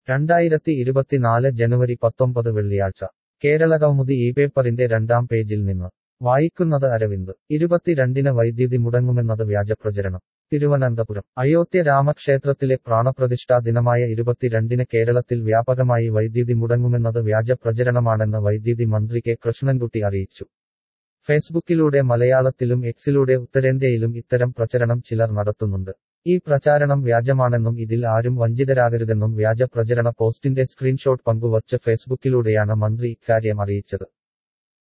രണ്ടായിരത്തി ഇരുപത്തിനാല് ജനുവരി പത്തൊമ്പത് വെള്ളിയാഴ്ച കേരള കൗമുദി ഈ പേപ്പറിന്റെ രണ്ടാം പേജിൽ നിന്ന് വായിക്കുന്നത് അരവിന്ദ് ഇരുപത്തിരണ്ടിന് വൈദ്യുതി മുടങ്ങുമെന്നത് വ്യാജപ്രചരണം തിരുവനന്തപുരം അയോധ്യ രാമക്ഷേത്രത്തിലെ പ്രാണപ്രതിഷ്ഠാ ദിനമായ ഇരുപത്തിരണ്ടിന് കേരളത്തിൽ വ്യാപകമായി വൈദ്യുതി മുടങ്ങുമെന്നത് വ്യാജ പ്രചരണമാണെന്ന് വൈദ്യുതി മന്ത്രി കെ കൃഷ്ണൻകുട്ടി അറിയിച്ചു ഫേസ്ബുക്കിലൂടെ മലയാളത്തിലും എക്സിലൂടെ ഉത്തരേന്ത്യയിലും ഇത്തരം പ്രചരണം ചിലർ നടത്തുന്നുണ്ട് ഈ പ്രചാരണം വ്യാജമാണെന്നും ഇതിൽ ആരും വഞ്ചിതരാകരുതെന്നും വ്യാജ പ്രചരണ പോസ്റ്റിന്റെ സ്ക്രീൻഷോട്ട് പങ്കുവച്ച് ഫേസ്ബുക്കിലൂടെയാണ് മന്ത്രി ഇക്കാര്യം അറിയിച്ചത്